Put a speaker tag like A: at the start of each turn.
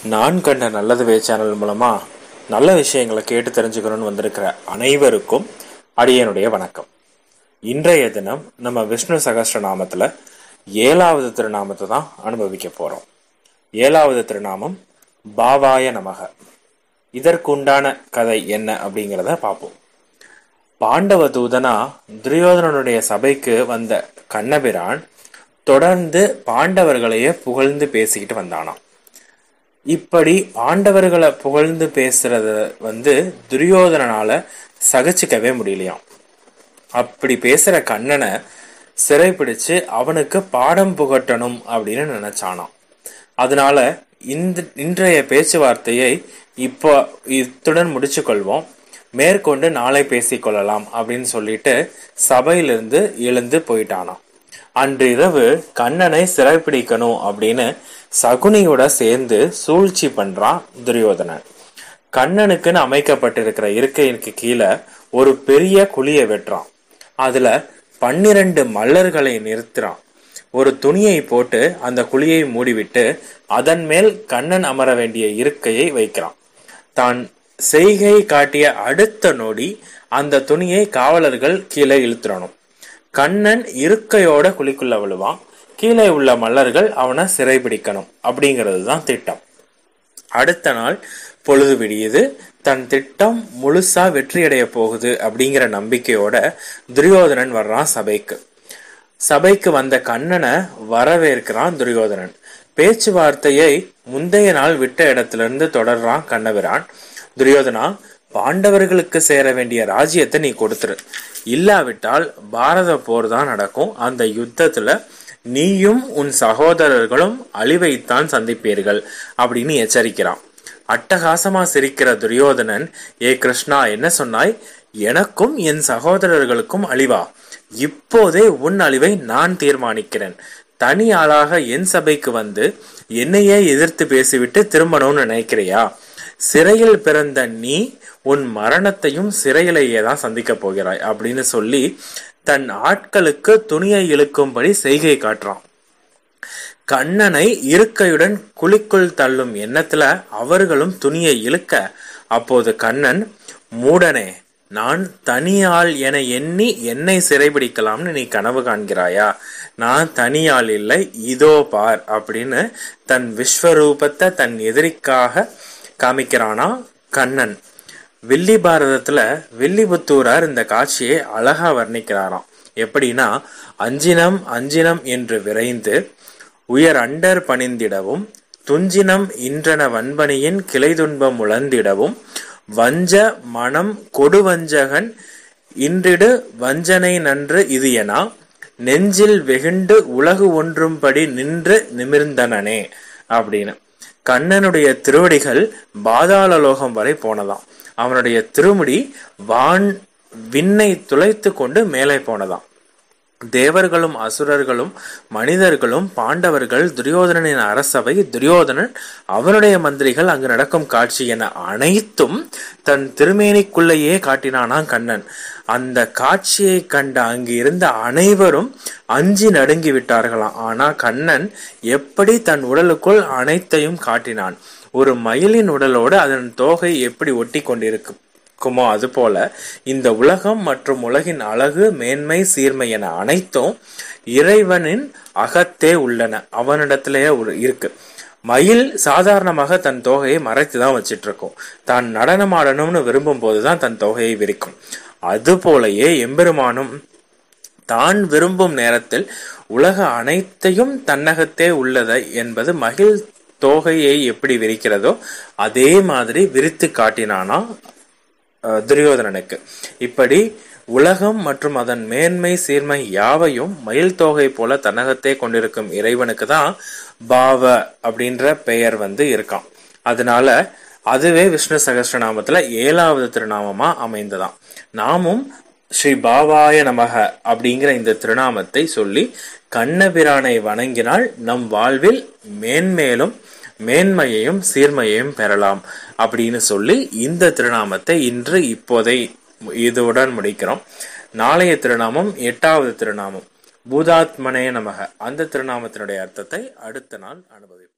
A: நான் கண்ட நல்லதுவே சேனல் மூலமா நல்ல விஷயங்களை கேட்டு தெரிஞ்சுக்கணும்னு வந்திருக்கிற அனைவருக்கும் அடியனுடைய வணக்கம் இன்றைய தினம் நம்ம விஷ்ணு சகஸ்ரநாமத்துல ஏழாவது திருநாமத்தை தான் அனுபவிக்க போறோம் ஏழாவது திருநாமம் பாவாய நமக இதற்குண்டான கதை என்ன அப்படிங்கிறத பார்ப்போம் பாண்டவ தூதனா துரியோதனனுடைய சபைக்கு வந்த கண்ணபிரான் தொடர்ந்து பாண்டவர்களையே புகழ்ந்து பேசிக்கிட்டு வந்தானாம் இப்படி பாண்டவர்களை புகழ்ந்து பேசுறத வந்து துரியோதனனால சகிச்சுக்கவே முடியலையாம் அப்படி பேசுற கண்ணனை சிறைப்பிடிச்சு அவனுக்கு பாடம் புகட்டணும் அப்படின்னு நினைச்சானாம் அதனால இந்த இன்றைய பேச்சுவார்த்தையை இப்போ இத்துடன் முடிச்சு கொள்வோம் மேற்கொண்டு நாளை பேசிக்கொள்ளலாம் அப்படின்னு சொல்லிட்டு சபையிலிருந்து எழுந்து போயிட்டானாம் அன்று இரவு கண்ணனை சிறைப்பிடிக்கணும் அப்படின்னு சகுனியோட சேர்ந்து சூழ்ச்சி பண்றான் துரியோதனன் கண்ணனுக்குன்னு அமைக்கப்பட்டிருக்கிற இருக்கைக்கு கீழே ஒரு பெரிய குழியை வெட்டுறான் அதுல பன்னிரண்டு மல்லர்களை நிறுத்துறான் ஒரு துணியை போட்டு அந்த குழியை மூடிவிட்டு அதன் மேல் கண்ணன் அமர வேண்டிய இருக்கையை வைக்கிறான் தான் செய்கை காட்டிய அடுத்த நொடி அந்த துணியை காவலர்கள் கீழே இழுத்துறணும் கண்ணன் இருக்கையோட குழிக்குள்ள விழுவான் கீழே உள்ள மல்லர்கள் அவனை சிறைபிடிக்கணும் அப்படிங்கிறது தான் திட்டம் அடுத்த நாள் பொழுது விடியுது தன் திட்டம் முழுசா வெற்றியடைய போகுது அப்படிங்கிற நம்பிக்கையோட துரியோதனன் வர்றான் சபைக்கு சபைக்கு வந்த கண்ணனை வரவேற்கிறான் துரியோதனன் பேச்சுவார்த்தையை முந்தைய நாள் விட்ட இடத்திலிருந்து தொடர்றான் கண்ணபிரான் துரியோதனா பாண்டவர்களுக்கு சேர வேண்டிய ராஜ்யத்தை நீ கொடுத்துரு இல்லாவிட்டால் பாரத போர் தான் நடக்கும் அந்த யுத்தத்துல நீயும் உன் சகோதரர்களும் அழிவைத்தான் சந்திப்பீர்கள் அப்படின்னு எச்சரிக்கிறான் அட்டகாசமா சிரிக்கிற துரியோதனன் ஏ கிருஷ்ணா என்ன சொன்னாய் எனக்கும் என் சகோதரர்களுக்கும் அழிவா இப்போதே உன் அழிவை நான் தீர்மானிக்கிறேன் தனி ஆளாக என் சபைக்கு வந்து என்னையே எதிர்த்து பேசிவிட்டு திரும்பணும்னு நினைக்கிறியா சிறையில் பிறந்த நீ உன் மரணத்தையும் சிறையிலேயே தான் சந்திக்க போகிறாய் அப்படின்னு சொல்லி தன் ஆட்களுக்கு துணியை இழுக்கும்படி செய்கை காட்டுறான் கண்ணனை இருக்கையுடன் குழிக்குள் தள்ளும் எண்ணத்துல அவர்களும் துணியை இழுக்க அப்போது கண்ணன் மூடனே நான் தனியாள் என எண்ணி என்னை சிறைபிடிக்கலாம்னு நீ கனவு காண்கிறாயா நான் தனியாள் இல்லை இதோ பார் அப்படின்னு தன் விஸ்வரூபத்தை தன் எதிரிக்காக காமிக்கிறானா கண்ணன் வில்லி பாரதத்துல வில்லிபுத்தூரார் இந்த காட்சியை அழகா வர்ணிக்கிறாராம் எப்படின்னா அஞ்சினம் அஞ்சினம் என்று விரைந்து உயர் அண்டர் பணிந்திடவும் துஞ்சினம் இன்றன வன்பனியின் கிளை துன்பம் உழந்திடவும் வஞ்ச மனம் கொடுவஞ்சகன் இன்றிடு வஞ்சனை நன்று இது எனா நெஞ்சில் வெகுண்டு உலகு ஒன்றும்படி நின்று நிமிர்ந்தனனே அப்படின்னு கண்ணனுடைய திருவடிகள் பாதாள லோகம் வரை போனதாம் அவனுடைய திருமுடி வான் விண்ணை துளைத்து கொண்டு மேலே போனதாம் தேவர்களும் அசுரர்களும் மனிதர்களும் பாண்டவர்கள் துரியோதனனின் அரசவை துரியோதனன் அவனுடைய மந்திரிகள் அங்கு நடக்கும் காட்சி என அனைத்தும் தன் திருமேனிக்குள்ளேயே காட்டினானா கண்ணன் அந்த காட்சியை கண்ட அங்கு இருந்த அனைவரும் அஞ்சி நடுங்கி விட்டார்களாம் ஆனா கண்ணன் எப்படி தன் உடலுக்குள் அனைத்தையும் காட்டினான் ஒரு மயிலின் உடலோடு அதன் தோகை எப்படி ஒட்டி கொண்டிருக்கும் இருக்குமோ அது போல இந்த உலகம் மற்றும் உலகின் அழகு மேன்மை சீர்மை என அனைத்தும் இறைவனின் அகத்தே உள்ளன அவனிடத்திலேயே இருக்கு மயில் சாதாரணமாக தன் தொகையை மறைத்து தான் வச்சிட்டு இருக்கும் தான் நடனம் ஆடணும்னு விரும்பும் போதுதான் தன் தொகையை விரிக்கும் அது போலயே எம்பெருமானும் தான் விரும்பும் நேரத்தில் உலக அனைத்தையும் தன்னகத்தே உள்ளது என்பது மகிழ் தோகையை எப்படி விரிக்கிறதோ அதே மாதிரி விரித்து காட்டினானா துரியோதனனுக்கு இப்படி உலகம் மற்றும் அதன் மேன்மை சீர்மை யாவையும் மயில் தோகை போல தன்னகத்தே கொண்டிருக்கும் இறைவனுக்கு தான் பாவ அப்படின்ற பெயர் வந்து இருக்கான் அதனால அதுவே விஷ்ணு சகஸ்ரநாமத்துல ஏழாவது திருநாமமா அமைந்ததாம் நாமும் ஸ்ரீ பாவாய நமக அப்படிங்கிற இந்த திருநாமத்தை சொல்லி கண்ணபிரானை வணங்கினால் நம் வாழ்வில் மேன்மேலும் மேன்மையையும் சீர்மையையும் பெறலாம் அப்படின்னு சொல்லி இந்த திருநாமத்தை இன்று இப்போதை இதுடன் முடிக்கிறோம் நாளைய திருநாமம் எட்டாவது திருநாமம் பூதாத்மனே நமக அந்த திருநாமத்தினுடைய அர்த்தத்தை அடுத்த நாள் அனுபவிப்போம்